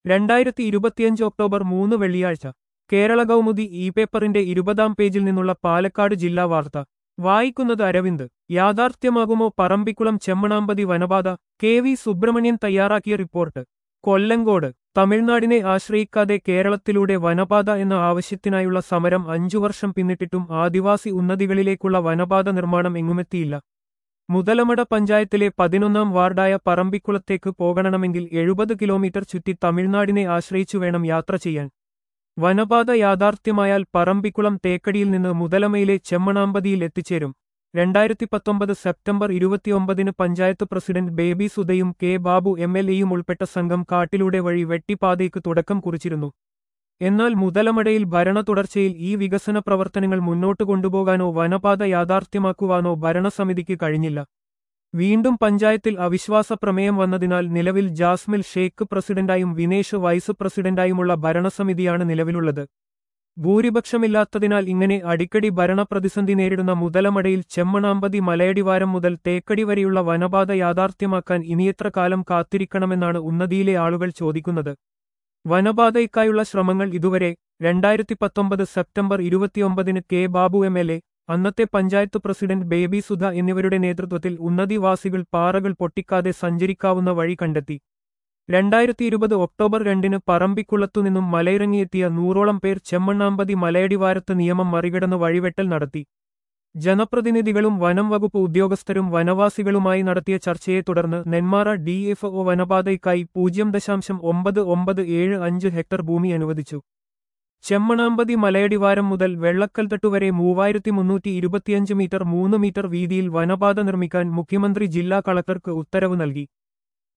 രണ്ടായിരത്തി ഇരുപത്തിയഞ്ച് ഒക്ടോബർ മൂന്ന് വെള്ളിയാഴ്ച കേരള കൗമുദി ഇ പേപ്പറിന്റെ ഇരുപതാം പേജിൽ നിന്നുള്ള പാലക്കാട് ജില്ലാ വാർത്ത വായിക്കുന്നത് അരവിന്ദ് യാഥാർത്ഥ്യമാകുമോ പറമ്പിക്കുളം ചെമ്മണാമ്പതി വനപാത കെ വി സുബ്രഹ്മണ്യൻ തയ്യാറാക്കിയ റിപ്പോർട്ട് കൊല്ലങ്കോട് തമിഴ്നാടിനെ ആശ്രയിക്കാതെ കേരളത്തിലൂടെ വനപാത എന്ന ആവശ്യത്തിനായുള്ള സമരം അഞ്ചു വർഷം പിന്നിട്ടിട്ടും ആദിവാസി ഉന്നതികളിലേക്കുള്ള വനപാത നിർമ്മാണം എങ്ങുമെത്തിയില്ല മുതലമട പഞ്ചായത്തിലെ പതിനൊന്നാം വാർഡായ പറമ്പിക്കുളത്തേക്ക് പോകണമെങ്കിൽ എഴുപത് കിലോമീറ്റർ ചുറ്റി തമിഴ്നാടിനെ ആശ്രയിച്ചു വേണം യാത്ര ചെയ്യാൻ വനപാത യാഥാർത്ഥ്യമായാൽ പറമ്പിക്കുളം തേക്കടിയിൽ നിന്ന് മുതലമയിലെ ചെമ്മണാമ്പതിയിൽ എത്തിച്ചേരും രണ്ടായിരത്തി പത്തൊമ്പത് സെപ്റ്റംബർ ഇരുപത്തിയൊമ്പതിന് പഞ്ചായത്ത് പ്രസിഡന്റ് ബേബി സുധയും കെ ബാബു എം എൽ എയും ഉൾപ്പെട്ട സംഘം കാട്ടിലൂടെ വഴി വെട്ടിപ്പാതയ്ക്ക് തുടക്കം കുറിച്ചിരുന്നു എന്നാൽ മുതലമടയിൽ ഭരണ തുടർച്ചയിൽ ഈ വികസന പ്രവർത്തനങ്ങൾ മുന്നോട്ട് കൊണ്ടുപോകാനോ വനപാത യാഥാർത്ഥ്യമാക്കുവാനോ ഭരണസമിതിക്ക് കഴിഞ്ഞില്ല വീണ്ടും പഞ്ചായത്തിൽ അവിശ്വാസ പ്രമേയം വന്നതിനാൽ നിലവിൽ ജാസ്മിൽ ഷേഖ് പ്രസിഡന്റായും വിനേഷ് വൈസ് പ്രസിഡന്റായുമുള്ള ഭരണസമിതിയാണ് നിലവിലുള്ളത് ഭൂരിപക്ഷമില്ലാത്തതിനാൽ ഇങ്ങനെ അടിക്കടി ഭരണപ്രതിസന്ധി നേരിടുന്ന മുതലമടയിൽ ചെമ്മണാമ്പതി മലയടിവാരം മുതൽ തേക്കടി വരെയുള്ള വനപാത യാഥാർത്ഥ്യമാക്കാൻ ഇനിയെത്ര കാലം കാത്തിരിക്കണമെന്നാണ് ഉന്നതിയിലെ ആളുകൾ ചോദിക്കുന്നത് വനപാതയ്ക്കായുള്ള ശ്രമങ്ങൾ ഇതുവരെ രണ്ടായിരത്തി പത്തൊമ്പത് സെപ്റ്റംബർ ഇരുപത്തിയൊമ്പതിന് K Babu M L A അന്നത്തെ പഞ്ചായത്ത് പ്രസിഡന്റ് ബേബി സുധ എന്നിവരുടെ നേതൃത്വത്തിൽ ഉന്നതിവാസികൾ പാറകൾ പൊട്ടിക്കാതെ സഞ്ചരിക്കാവുന്ന വഴി കണ്ടെത്തി രണ്ടായിരത്തി ഇരുപത് ഒക്ടോബർ രണ്ടിന് പറമ്പിക്കുളത്തുനിന്നും മലയിറങ്ങിയെത്തിയ നൂറോളം പേർ ചെമ്മണ്ണാമ്പതി മലയടിവാരത്ത് നിയമം മറികടന്ന് വഴിവെട്ടൽ നടത്തി ജനപ്രതിനിധികളും വനം വകുപ്പ് ഉദ്യോഗസ്ഥരും വനവാസികളുമായി നടത്തിയ ചർച്ചയെ തുടർന്ന് നെന്മാറ ഡിഎഫ്ഒ വനപാതയ്ക്കായി പൂജ്യം ദശാംശം ഒമ്പത് ഒമ്പത് ഏഴ് അഞ്ച് ഹെക്ടർ ഭൂമി അനുവദിച്ചു ചെമ്മണാമ്പതി മലയടിവാരം മുതൽ വെള്ളക്കൽത്തട്ട് വരെ മൂവായിരത്തി മുന്നൂറ്റി ഇരുപത്തിയഞ്ച് മീറ്റർ മൂന്ന് മീറ്റർ വീതിയിൽ വനപാത നിർമ്മിക്കാൻ മുഖ്യമന്ത്രി ജില്ലാ കളക്ടർക്ക് ഉത്തരവ് നൽകി